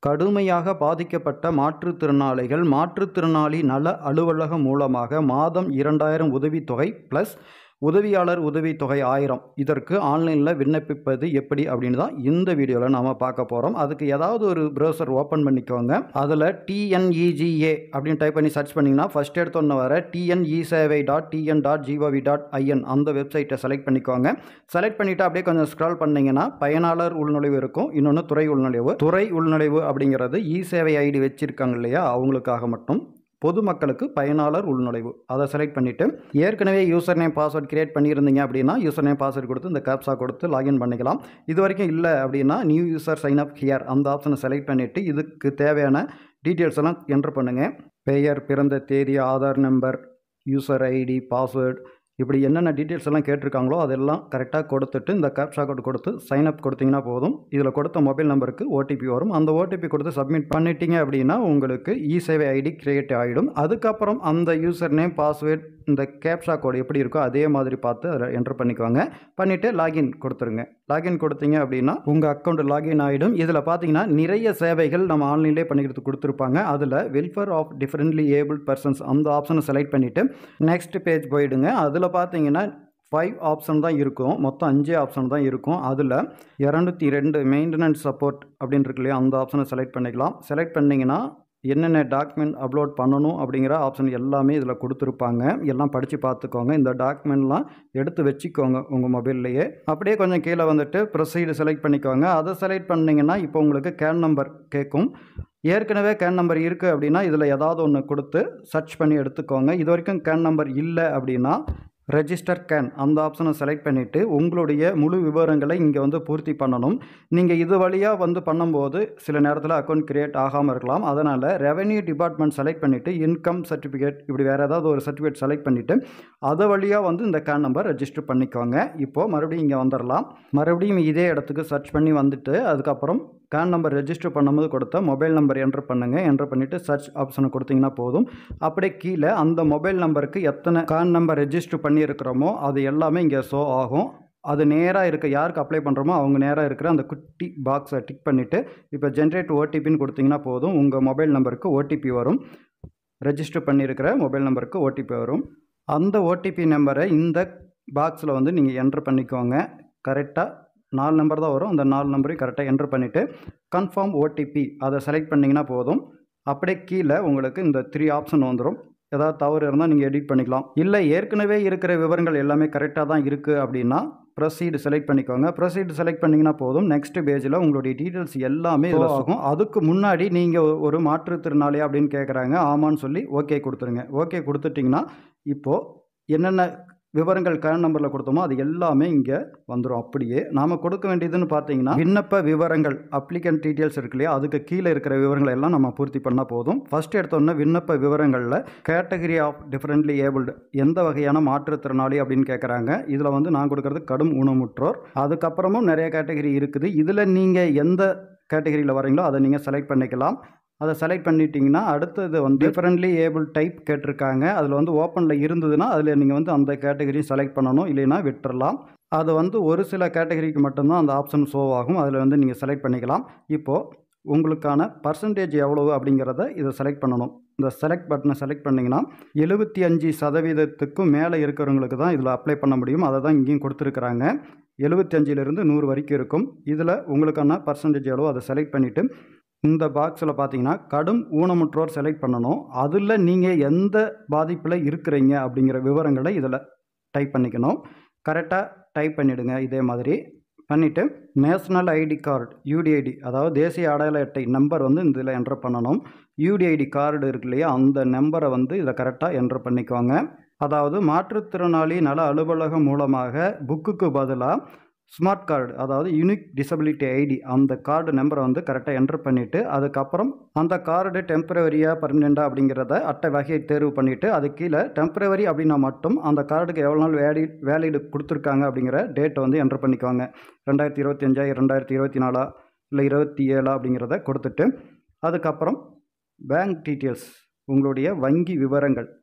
கடுமையாக பாதிக்கப்பட்ட மாற்றுத்திறனாளிகள் மாற்றுத்திறனாளி நல அலுவலகம் மூலமாக மாதம் இரண்டாயிரம் உதவித்தொகை ப்ளஸ் உதவியாளர் உதவித்தொகை ஆயிரம் இதற்கு ஆன்லைனில் விண்ணப்பிப்பது எப்படி அப்படின்னு தான் இந்த வீடியோவில் நாம் பார்க்க போகிறோம் அதுக்கு ஏதாவது ஒரு ப்ரௌசர் ஓப்பன் பண்ணிக்கோங்க அதில் டிஎன்இஜிஏ அப்படின்னு டைப் பண்ணி சர்ச் பண்ணிங்கன்னா ஃபஸ்ட் எடுத்தோன்னு வர டிஎன்இ சேவை dot T N dot G O V dot I N அந்த வெப்சைட்டை செலக்ட் பண்ணிக்கோங்க செலக்ட் பண்ணிவிட்டு அப்படியே கொஞ்சம் ஸ்க்ரால் பண்ணிங்கன்னா பயனாளர் உள்நுழைவு இருக்கும் இன்னொன்று துறை உள்நுழைவு துறை உள்நுழைவு அப்படிங்கிறது இ சேவை ஐடி வச்சுருக்காங்க இல்லையா அவங்களுக்காக மட்டும் பொதுமக்களுக்கு பயனாளர் உள்நுழைவு அதை செலக்ட் பண்ணிவிட்டு ஏற்கனவே யூசர் நேம் பாஸ்வேர்ட் கிரியேட் பண்ணியிருந்தீங்க அப்படின்னா யூசர் நேம் பாஸ்வேர்ட் கொடுத்து இந்த கேப்ஸா கொடுத்து லாகின் பண்ணிக்கலாம் இது வரைக்கும் இல்லை அப்படின்னா new user sign up here அந்த ஆப்ஷனை செலக்ட் பண்ணிவிட்டு இதுக்கு தேவையான டீட்டெயில்ஸ் எல்லாம் என்ட்ரு பண்ணுங்கள் பெயர் பிறந்த தேதி Aadhaar number user ID password இப்படி என்னென்ன டீட்டெயில்ஸ் எல்லாம் கேட்டிருக்காங்களோ அதெல்லாம் கரெக்டாக கொடுத்துட்டு இந்த கேப்ஷா கோட் கொடுத்து சைன் அப் கொடுத்தீங்கன்னா போதும் இதில் கொடுத்த மொபைல் நம்பருக்கு ஓடிபி வரும் அந்த ஓடிபி கொடுத்து சப்மிட் பண்ணிட்டீங்க அப்படின்னா உங்களுக்கு இ சேவை ஐடி கிரியேட் ஆகிடும் அதுக்கப்புறம் அந்த யூசர் நேம் பாஸ்வேர்ட் இந்த கேப்ஷா கோட் எப்படி இருக்கோ அதே மாதிரி பார்த்து அதில் என்டர் பண்ணிக்கோங்க பண்ணிவிட்டு லாகின் கொடுத்துருங்க லாகின் கொடுத்தீங்க அப்படின்னா உங்கள் அக்கௌண்ட் லாகின் ஆகிடும் இதில் பார்த்தீங்கன்னா நிறைய சேவைகள் நம்ம ஆன்லைன்லேயே பண்ணிக்கிறது கொடுத்துருப்பாங்க அதில் welfare of differently able persons அந்த ஆப்ஷனை செலக்ட் பண்ணிவிட்டு நெக்ஸ்ட் பேஜ் போயிடுங்க அதில் பார்த்தீங்கன்னா ஃபைவ் ஆப்ஷன் தான் இருக்கும் மொத்தம் அஞ்சே ஆப்ஷன் தான் இருக்கும் அதில் இரநூத்தி ரெண்டு மெயின்டெனன்ஸ் சப்போர்ட் அப்படின்னு இருக்கு இல்லையா அந்த ஆப்ஷனை செலக்ட் பண்ணிக்கலாம் செலக்ட் பண்ணிங்கன்னா என்னென்ன டாக்குமெண்ட் அப்லோட் பண்ணணும் அப்படிங்கிற ஆப்ஷன் எல்லாமே இதில் கொடுத்துருப்பாங்க எல்லாம் படித்து பார்த்துக்கோங்க இந்த டாக்குமெண்ட்லாம் எடுத்து வச்சுக்கோங்க உங்கள் மொபைல்லையே அப்படியே கொஞ்சம் கீழே வந்துட்டு ப்ரொசீடு செலக்ட் பண்ணிக்கோங்க அதை செலக்ட் பண்ணிங்கன்னா இப்போ உங்களுக்கு கேன் நம்பர் கேட்கும் ஏற்கனவே கேன் நம்பர் இருக்குது அப்படின்னா இதில் ஏதாவது ஒன்று கொடுத்து சர்ச் பண்ணி எடுத்துக்கோங்க இது வரைக்கும் கேன் நம்பர் இல்லை அப்படின்னா ரெஜிஸ்டர் கேன் அந்த ஆப்ஷனை செலக்ட் பண்ணிவிட்டு உங்களுடைய முழு விவரங்களை இங்கே வந்து பூர்த்தி பண்ணணும் நீங்கள் இது வழியாக வந்து பண்ணும்போது சில நேரத்தில் அக்கௌண்ட் கிரியேட் ஆகாமல் இருக்கலாம் அதனால் ரெவென்யூ டிபார்ட்மெண்ட் செலக்ட் பண்ணிவிட்டு இன்கம் சர்டிஃபிகேட் இப்படி வேறு ஏதாவது ஒரு சர்டிஃபிகேட் செலக்ட் பண்ணிவிட்டு அது வழியாக வந்து இந்த கேன் நம்பர் ரெஜிஸ்டர் பண்ணிக்கோங்க இப்போது மறுபடியும் இங்கே வந்துடலாம் மறுபடியும் இதே இடத்துக்கு சர்ச் பண்ணி வந்துட்டு அதுக்கப்புறம் கேன் நம்பர் ரெஜிஸ்டர் பண்ணும்போது கொடுத்த மொபைல் நம்பர் என்ட்ரு பண்ணுங்கள் என்ட்ரு பண்ணிவிட்டு சர்ச் ஆப்ஷனை கொடுத்தீங்கன்னா போதும் அப்படியே கீழே அந்த மொபைல் நம்பருக்கு எத்தனை கேன் நம்பர் ரெஜிஸ்டர் பண்ணியிருக்கிறோமோ அது எல்லாமே இங்கே ஷோ ஆகும் அது நேராக இருக்க யாருக்கு அப்ளை பண்ணுறோமோ அவங்க நேராக இருக்கிற அந்த குட்டி பாக்ஸை டிக் பண்ணிவிட்டு இப்போ ஜென்ரேட் ஓடிபின்னு கொடுத்தீங்கன்னா போதும் உங்கள் மொபைல் நம்பருக்கு ஓடிபி வரும் ரெஜிஸ்டர் பண்ணியிருக்கிற மொபைல் நம்பருக்கு ஓடிபி வரும் அந்த ஓடிபி நம்பரை இந்த பாக்ஸில் வந்து நீங்கள் என்ட்ரு பண்ணிக்கோங்க கரெக்டாக நாலு நம்பர் தான் வரும் அந்த நாலு நம்பரையும் கரெக்டாக என்ட்ரு பண்ணிவிட்டு கன்ஃபார்ம் ஓடிபி அதை செலக்ட் பண்ணிங்கன்னா போதும் அப்படியே கீழே உங்களுக்கு இந்த த்ரீ ஆப்ஷன் வந்துடும் ஏதாவது தவறு இருந்தால் நீங்கள் எடிட் பண்ணிக்கலாம் இல்லை ஏற்கனவே இருக்கிற விவரங்கள் எல்லாமே கரெக்டாக தான் இருக்குது அப்படின்னா ப்ரொசீடு செலக்ட் பண்ணிக்கோங்க ப்ரொசீடு செலக்ட் பண்ணிங்கன்னா போதும் நெக்ஸ்ட் பேஜில் உங்களுடைய டீட்டெயில்ஸ் எல்லாமே இதில் ஆகும் அதுக்கு முன்னாடி நீங்கள் ஒரு மாற்றுத்திறனாளி அப்படின்னு கேட்குறாங்க ஆமான்னு சொல்லி ஓகே கொடுத்துருங்க ஓகே கொடுத்துட்டிங்கன்னா இப்போது என்னென்ன விவரங்கள் கேன் நம்பரில் கொடுத்தோமோ அது எல்லாமே இங்கே வந்துடும் அப்படியே நாம் கொடுக்க வேண்டியதுன்னு பார்த்தீங்கன்னா விண்ணப்ப விவரங்கள் அப்ளிகன்ட் டீட்டெயில்ஸ் இருக்கு இல்லையா அதுக்கு கீழே இருக்கிற விவரங்களை எல்லாம் நம்ம பூர்த்தி பண்ணால் போதும் ஃபஸ்ட் எடுத்தோன்னே விண்ணப்ப விவரங்களில் கேட்டகரி ஆஃப் டிஃப்ரெண்ட்லி ஏபிள்டு எந்த வகையான மாற்றுத்திறனாளி அப்படின்னு கேட்குறாங்க இதில் வந்து நான் கொடுக்கறது கடும் ஊனமுற்றோர் அதுக்கப்புறமும் நிறைய கேட்டகரி இருக்குது இதில் நீங்கள் எந்த கேட்டகரியில் வரீங்களோ அதை நீங்கள் செலக்ட் பண்ணிக்கலாம் அதை செலக்ட் பண்ணிட்டீங்கன்னா அடுத்தது வந்து டிஃபரெண்ட்லி ஏபிள் டைப் கேட்டிருக்காங்க அதில் வந்து ஓப்பனில் இருந்ததுன்னா அதில் நீங்கள் வந்து அந்த கேட்டகரி செலக்ட் பண்ணணும் இல்லைன்னா விட்டுறலாம் அது வந்து ஒரு சில கேட்டகரிக்கு மட்டும்தான் அந்த ஆப்ஷன் ஷோ ஆகும் அதில் வந்து நீங்கள் செலக்ட் பண்ணிக்கலாம் இப்போது உங்களுக்கான பர்சன்டேஜ் எவ்வளவு அப்படிங்கிறத இதை செலக்ட் பண்ணணும் இந்த செலக்ட் பட்டனை செலக்ட் பண்ணிங்கன்னா எழுபத்தி அஞ்சு சதவீதத்துக்கும் மேலே இருக்கிறவங்களுக்கு தான் இதில் அப்ளை பண்ண முடியும் அதை தான் இங்கேயும் கொடுத்துருக்குறாங்க எழுபத்தஞ்சிலிருந்து நூறு வரைக்கும் இருக்கும் இதில் உங்களுக்கான பர்சன்டேஜ் எவ்வளோ அதை செலக்ட் பண்ணிவிட்டு இந்த பாக்ஸில் பார்த்தீங்கன்னா கடும் ஊனமுற்றோர் செலக்ட் பண்ணணும் அதில் நீங்கள் எந்த பாதிப்பில் இருக்கிறீங்க அப்படிங்கிற விவரங்களை இதில் டைப் பண்ணிக்கணும் கரெக்டாக டைப் பண்ணிவிடுங்க இதே மாதிரி பண்ணிவிட்டு நேஷ்னல் ஐடி கார்டு யூடிஐடி அதாவது தேசிய அடையாள அட்டை நம்பர் வந்து இதில் என்ட்ரு பண்ணணும் யூடிஐடி கார்டு இருக்கு இல்லையா அந்த நம்பரை வந்து இதை கரெக்டாக என்ட்ரு பண்ணிக்கோங்க அதாவது மாற்றுத்திறனாளி நல அலுவலகம் மூலமாக புக்குக்கு பதிலாக ஸ்மார்ட் கார்டு அதாவது யூனிக் டிசபிலிட்டி ஐடி அந்த கார்டு நம்பரை வந்து கரெக்டாக என்ட்ரு பண்ணிவிட்டு அதுக்கப்புறம் அந்த கார்டு டெம்பரவரியாக பர்மனெண்ட்டாக அப்படிங்கிறத அட்டை வகையை தேர்வு பண்ணிவிட்டு அது கீழே டெம்பரவரி அப்படின்னா மட்டும் அந்த கார்டுக்கு எவ்வளோ நாள் வேலி வேலிடு கொடுத்துருக்காங்க அப்படிங்கிற டேட்டை வந்து என்ட்ரு பண்ணிக்கோங்க ரெண்டாயிரத்தி இருபத்தஞ்சா ரெண்டாயிரத்தி இருபத்தி நாலா இல்லை இருபத்தி ஏழா அப்படிங்கிறத கொடுத்துட்டு அதுக்கப்புறம் பேங்க் டீட்டெயில்ஸ் உங்களுடைய வங்கி விவரங்கள்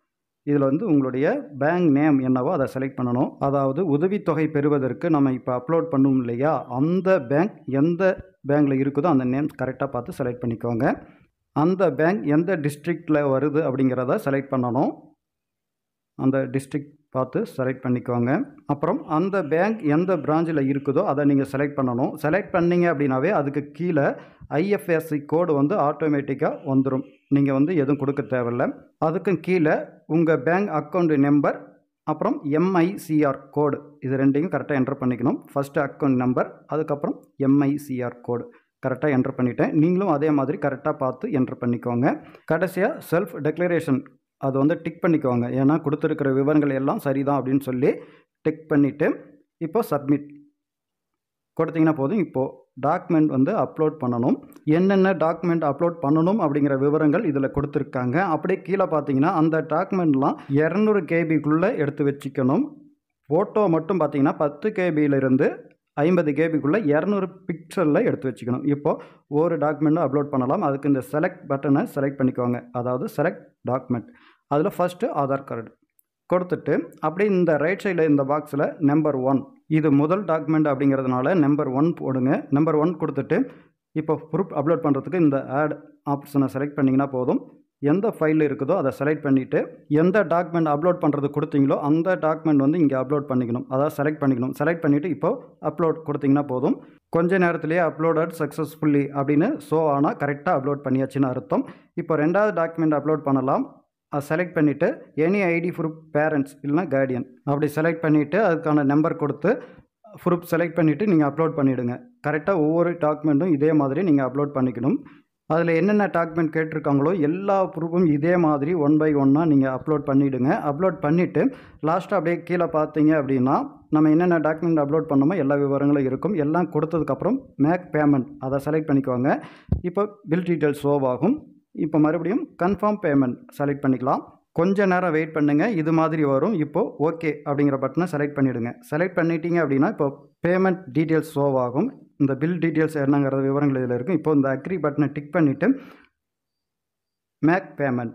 இதில் வந்து உங்களுடைய பேங்க் நேம் என்னவோ அதை செலக்ட் பண்ணணும் அதாவது உதவித்தொகை பெறுவதற்கு நம்ம இப்போ அப்லோட் பண்ணுவோம் இல்லையா அந்த பேங்க் எந்த பேங்க்கில் இருக்குதோ அந்த நேம் கரெக்டாக பார்த்து செலக்ட் பண்ணிக்கோங்க அந்த பேங்க் எந்த டிஸ்ட்ரிக்டில் வருது அப்படிங்கிறத செலக்ட் பண்ணணும் அந்த டிஸ்ட்ரிக்ட் பார்த்து செலக்ட் பண்ணிக்கோங்க அப்புறம் அந்த பேங்க் எந்த பிரான்ச்சில் இருக்குதோ அதை நீங்கள் செலக்ட் பண்ணணும் செலக்ட் பண்ணீங்க அப்படின்னாவே அதுக்கு கீழே ஐஎஃப்எஸ்சி கோடு வந்து ஆட்டோமேட்டிக்காக வந்துடும் நீங்கள் வந்து எதுவும் கொடுக்க தேவையில்ல அதுக்கும் கீழே உங்கள் பேங்க் அக்கௌண்ட் நம்பர் அப்புறம் எம்ஐசிஆர் கோடு இது ரெண்டையும் கரெக்டாக என்டர் பண்ணிக்கணும் ஃபஸ்ட்டு அக்கௌண்ட் நம்பர் அதுக்கப்புறம் எம்ஐசிஆர் கோடு கரெக்டாக என்டர் பண்ணிட்டேன் நீங்களும் அதே மாதிரி கரெக்டாக பார்த்து என்டர் பண்ணிக்கோங்க கடைசியாக செல்ஃப் டெக்ளரேஷன் அது வந்து டிக் பண்ணிக்கோங்க ஏன்னா கொடுத்துருக்கிற விவரங்கள் எல்லாம் சரிதான் அப்படின்னு சொல்லி டிக் பண்ணிவிட்டு இப்போ சப்மிட் கொடுத்தீங்கன்னா போதும் இப்போது டாக்குமெண்ட் வந்து அப்லோட் பண்ணணும் என்னென்ன டாக்குமெண்ட் அப்லோட் பண்ணணும் அப்படிங்கிற விவரங்கள் இதில் கொடுத்துருக்காங்க அப்படியே கீழே பார்த்தீங்கன்னா அந்த டாக்குமெண்ட்லாம் இரநூறு கேபிக்குள்ளே எடுத்து வச்சுக்கணும் ஃபோட்டோ மட்டும் பார்த்தீங்கன்னா பத்து கேபியிலிருந்து ஐம்பது கேபிக்குள்ளே இரநூறு பிக்சலில் எடுத்து வச்சுக்கணும் இப்போது ஒரு டாக்குமெண்ட்டும் அப்லோட் பண்ணலாம் அதுக்கு இந்த செலக்ட் பட்டனை செலக்ட் பண்ணிக்கோங்க அதாவது செலக்ட் டாக்குமெண்ட் அதில் ஃபஸ்ட்டு ஆதார் கார்டு கொடுத்துட்டு அப்படியே இந்த ரைட் சைடில் இந்த பாக்ஸில் நம்பர் ஒன் இது முதல் டாக்குமெண்ட் அப்படிங்கிறதுனால நம்பர் ஒன் போடுங்க நம்பர் ஒன் கொடுத்துட்டு இப்போ ப்ரூஃப் அப்லோட் பண்ணுறதுக்கு இந்த ஆட் ஆப்ஷனை செலக்ட் பண்ணிங்கன்னா போதும் எந்த ஃபைல் இருக்குதோ அதை செலக்ட் பண்ணிவிட்டு எந்த டாக்குமெண்ட் அப்லோட் பண்ணுறது கொடுத்தீங்களோ அந்த டாக்குமெண்ட் வந்து இங்கே அப்லோட் பண்ணிக்கணும் அதாவது செலக்ட் பண்ணிக்கணும் செலக்ட் பண்ணிவிட்டு இப்போ அப்லோட் கொடுத்தீங்கன்னா போதும் கொஞ்ச நேரத்திலேயே அப்லோடட் சக்ஸஸ்ஃபுல்லி அப்படின்னு ஷோ ஆனால் கரெக்டாக அப்லோட் பண்ணியாச்சுன்னு அர்த்தம் இப்போ ரெண்டாவது டாக்குமெண்ட் அப்லோட் பண்ணலாம் அதை செலக்ட் பண்ணிவிட்டு எனி ஐடி ப்ரூஃப் பேரண்ட்ஸ் இல்லைனா கைடியன் அப்படி செலக்ட் பண்ணிவிட்டு அதுக்கான நம்பர் கொடுத்து ப்ரூஃப் செலக்ட் பண்ணிவிட்டு நீங்கள் அப்லோட் பண்ணிவிடுங்க கரெக்டாக ஒவ்வொரு டாக்குமெண்ட்டும் இதே மாதிரி நீங்கள் அப்லோட் பண்ணிக்கணும் அதில் என்னென்ன டாக்குமெண்ட் கேட்டிருக்காங்களோ எல்லா ப்ரூஃபும் இதே மாதிரி ஒன் பை ஒன்னாக நீங்கள் அப்லோட் பண்ணிவிடுங்க அப்லோட் பண்ணிவிட்டு லாஸ்ட்டாக அப்படியே கீழே பார்த்தீங்க அப்படின்னா நம்ம என்னென்ன டாக்குமெண்ட் அப்லோட் பண்ணோமோ எல்லா விவரங்களும் இருக்கும் எல்லாம் கொடுத்ததுக்கப்புறம் மேக் பேமெண்ட் அதை செலக்ட் பண்ணிக்கோங்க இப்போ பில் டீட்டெயில்ஸ் ஷோவ் ஆகும் இப்போ மறுபடியும் கன்ஃபார்ம் பேமெண்ட் செலக்ட் பண்ணிக்கலாம் கொஞ்ச நேரம் வெயிட் பண்ணுங்கள் இது மாதிரி வரும் இப்போது ஓகே அப்படிங்கிற பட்டனை செலக்ட் பண்ணிவிடுங்க செலக்ட் பண்ணிட்டீங்க அப்படின்னா இப்போ பேமெண்ட் டீட்டெயில்ஸ் ஷோவ் ஆகும் இந்த பில் டீட்டெயில்ஸ் என்னங்கிற விவரங்கள் இதில் இருக்கும் இப்போ இந்த அக்ரி பட்டனை டிக் பண்ணிவிட்டு மேக் பேமெண்ட்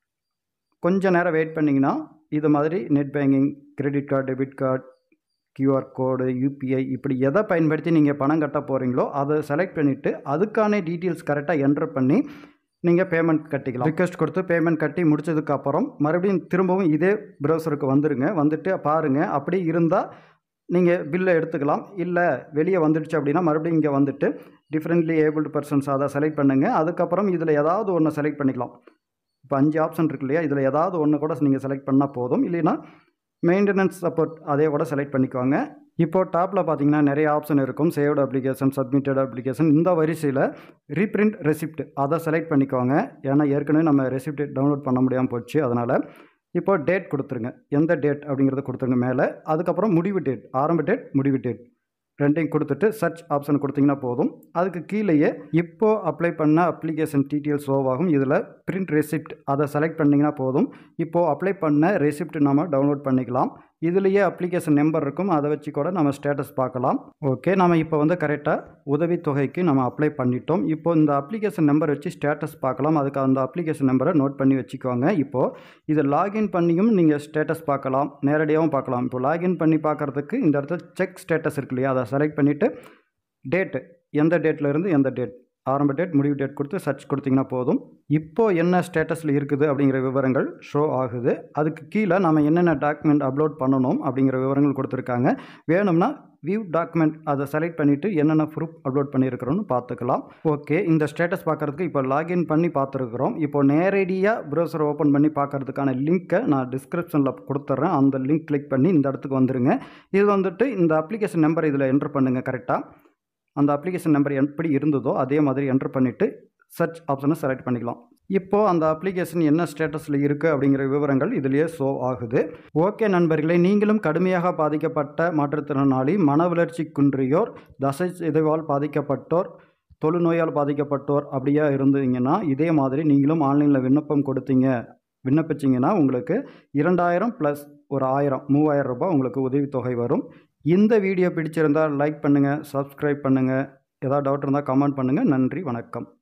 கொஞ்ச நேரம் வெயிட் பண்ணிங்கன்னா இது மாதிரி net banking credit card debit card QR code UPI இப்படி எதை பயன்படுத்தி நீங்கள் பணம் கட்ட போகிறீங்களோ அதை செலக்ட் பண்ணிவிட்டு அதுக்கான டீட்டெயில்ஸ் கரெக்டாக என்ட்ரு பண்ணி நீங்கள் பேமெண்ட் கட்டிக்கலாம் ரிக்வெஸ்ட் கொடுத்து பேமெண்ட் கட்டி முடிச்சதுக்கப்புறம் மறுபடியும் திரும்பவும் இதே ப்ரௌசருக்கு வந்துடுங்க வந்துட்டு பாருங்கள் அப்படி இருந்தால் நீங்கள் பில்லை எடுத்துக்கலாம் இல்லை வெளியே வந்துடுச்சு அப்படின்னா மறுபடியும் இங்கே வந்துட்டு டிஃப்ரெண்ட்லி ஏபிள்டு பர்சன்ஸ் அதை செலக்ட் பண்ணுங்கள் அதுக்கப்புறம் இதில் ஏதாவது ஒன்று செலக்ட் பண்ணிக்கலாம் இப்போ அஞ்சு ஆப்ஷன் இருக்கு இல்லையா இதில் ஏதாவது ஒன்று கூட நீங்கள் செலக்ட் பண்ணால் போதும் இல்லைன்னா மெயின்டெனன்ஸ் சப்போர்ட் அதே கூட செலக்ட் பண்ணிக்கோங்க இப்போ டாப்பில் பார்த்தீங்கன்னா நிறைய ஆப்ஷன் இருக்கும் சேவ்டு அப்ளிகேஷன் சப்மிட்டட் அப்ளிகேஷன் இந்த வரிசையில் ரீப்ரிண்ட் ரெசிப்ட் அதை செலக்ட் பண்ணிக்கோங்க ஏன்னா ஏற்கனவே நம்ம ரெசிப்ட் டவுன்லோட் பண்ண முடியாமல் போச்சு அதனால் இப்போ டேட் கொடுத்துருங்க எந்த டேட் அப்படிங்கிறத கொடுத்துருங்க மேலே அதுக்கப்புறம் முடிவு டேட் ஆரம்ப டேட் முடிவு டேட் ரெண்டையும் கொடுத்துட்டு சர்ச் ஆப்ஷன் கொடுத்தீங்கன்னா போதும் அதுக்கு கீழேயே இப்போ அப்ளை பண்ண அப்ளிகேஷன் டீட்டெயில்ஸ் ஷோ ஆகும் இதில் பிரிண்ட் ரெசிப்ட் அதை செலக்ட் பண்ணிங்கன்னா போதும் இப்போது அப்ளை பண்ண ரெசிப்ட் நம்ம டவுன்லோட் பண்ணிக்கலாம் இதுலேயே அப்ளிகேஷன் நம்பர் இருக்கும் அதை வச்சு கூட நம்ம ஸ்டேட்டஸ் பார்க்கலாம் ஓகே நம்ம இப்போ வந்து கரெக்டாக உதவித்தொகைக்கு நம்ம அப்ளை பண்ணிட்டோம் இப்போ இந்த அப்ளிகேஷன் நம்பர் வச்சு ஸ்டேட்டஸ் பார்க்கலாம் அதுக்கு அந்த அப்ளிகேஷன் நம்பரை நோட் பண்ணி வச்சுக்கோங்க இப்போது இது லாகின் பண்ணியும் நீங்கள் ஸ்டேட்டஸ் பார்க்கலாம் நேரடியாகவும் பார்க்கலாம் இப்போ லாகின் பண்ணி பார்க்குறதுக்கு இந்த இடத்துல செக் ஸ்டேட்டஸ் இருக்கு இல்லையா அதை செலக்ட் பண்ணிவிட்டு டேட்டு எந்த டேட்லேருந்து எந்த டேட் ஆரம்ப டேட் முடிவு டேட் கொடுத்து சர்ச் கொடுத்தீங்கன்னா போதும் இப்போது என்ன ஸ்டேட்டஸில் இருக்குது அப்படிங்கிற விவரங்கள் ஷோ ஆகுது அதுக்கு கீழே நம்ம என்னென்ன டாக்குமெண்ட் அப்லோட் பண்ணணும் அப்படிங்கிற விவரங்கள் கொடுத்துருக்காங்க வேணும்னா வியூ டாக்குமெண்ட் அதை செலக்ட் பண்ணிவிட்டு என்னென்ன ப்ரூஃப் அப்லோட் பண்ணியிருக்கிறோன்னு பார்த்துக்கலாம் ஓகே இந்த ஸ்டேட்டஸ் பார்க்குறதுக்கு இப்போ லாகின் பண்ணி பார்த்துருக்குறோம் இப்போ நேரடியாக ப்ரௌசர் ஓப்பன் பண்ணி பார்க்கறதுக்கான லிங்க்கை நான் டிஸ்கிரிப்ஷனில் கொடுத்துட்றேன் அந்த லிங்க் கிளிக் பண்ணி இந்த இடத்துக்கு வந்துருங்க இது வந்துட்டு இந்த அப்ளிகேஷன் நம்பர் இதில் என்ட்ரு பண்ணுங்கள் கரெக்டாக அந்த அப்ளிகேஷன் நம்பர் எப்படி இருந்ததோ அதே மாதிரி என்ட்ரு பண்ணிவிட்டு சர்ச் ஆப்ஷனை செலக்ட் பண்ணிக்கலாம் இப்போது அந்த அப்ளிகேஷன் என்ன ஸ்டேட்டஸில் இருக்குது அப்படிங்கிற விவரங்கள் இதிலேயே ஷோ ஆகுது ஓகே நண்பர்களே நீங்களும் கடுமையாக பாதிக்கப்பட்ட மாற்றுத்திறனாளி மன வளர்ச்சி குன்றியோர் தசை சிதைவால் பாதிக்கப்பட்டோர் தொழுநோயால் பாதிக்கப்பட்டோர் அப்படியா இருந்தீங்கன்னா இதே மாதிரி நீங்களும் ஆன்லைனில் விண்ணப்பம் கொடுத்தீங்க விண்ணப்பிச்சிங்கன்னா உங்களுக்கு இரண்டாயிரம் ப்ளஸ் ஒரு ஆயிரம் மூவாயிரம் ரூபாய் உங்களுக்கு உதவித்தொகை வரும் இந்த வீடியோ பிடிச்சிருந்தால் லைக் பண்ணுங்கள் சப்ஸ்கிரைப் பண்ணுங்கள் ஏதாவது டவுட் இருந்தால் கமெண்ட் பண்ணுங்கள் நன்றி வணக்கம்